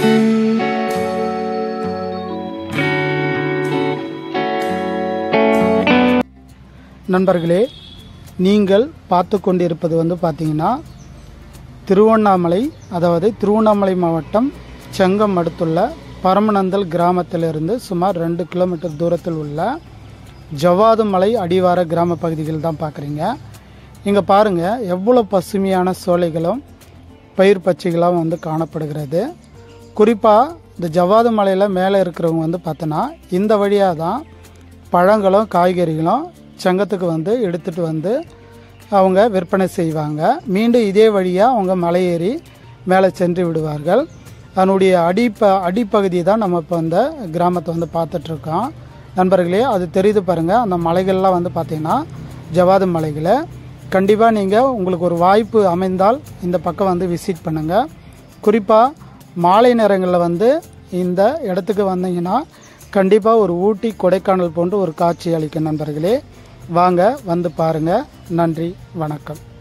நண்பர்களே நீங்கள் பார்த்து கொண்டிருப்பது வந்து பார்த்தீங்கன்னா திருவண்ணாமலை அதாவது திருவண்ணாமலை மாவட்டம் செங்கம் அடுத்துள்ள பரமநந்தல் கிராமத்திலிருந்து சுமார் ரெண்டு கிலோமீட்டர் தூரத்தில் உள்ள ஜவ்வாது மலை அடிவார கிராம பகுதிகள் தான் பார்க்குறீங்க இங்கே பாருங்கள் எவ்வளோ பசுமையான சோலைகளும் பயிர் பச்சைகளாகவும் வந்து காணப்படுகிறது குறிப்பாக இந்த ஜவ்வாது மலையில் மேலே இருக்கிறவங்க வந்து பார்த்தோன்னா இந்த வழியாக தான் பழங்களும் காய்கறிகளும் சங்கத்துக்கு வந்து எடுத்துகிட்டு வந்து அவங்க விற்பனை செய்வாங்க மீண்டும் இதே வழியாக அவங்க மலையேறி மேலே சென்று விடுவார்கள் அதனுடைய அடிப்ப அடிப்பகுதி தான் நம்ம இப்போ இந்த கிராமத்தை வந்து பார்த்துட்ருக்கோம் நண்பர்களே அது தெரியுது பாருங்கள் அந்த மலைகள்லாம் வந்து பார்த்திங்கன்னா ஜவாது மலைகளை கண்டிப்பாக நீங்கள் உங்களுக்கு ஒரு வாய்ப்பு அமைந்தால் இந்த பக்கம் வந்து விசிட் பண்ணுங்கள் குறிப்பாக மாலை நேரங்களில் வந்து இந்த இடத்துக்கு வந்தீங்கன்னா கண்டிப்பாக ஒரு ஊட்டி கொடைக்கானல் போன்று ஒரு காட்சி அளிக்கும் நண்பர்களே வாங்க வந்து பாருங்கள் நன்றி வணக்கம்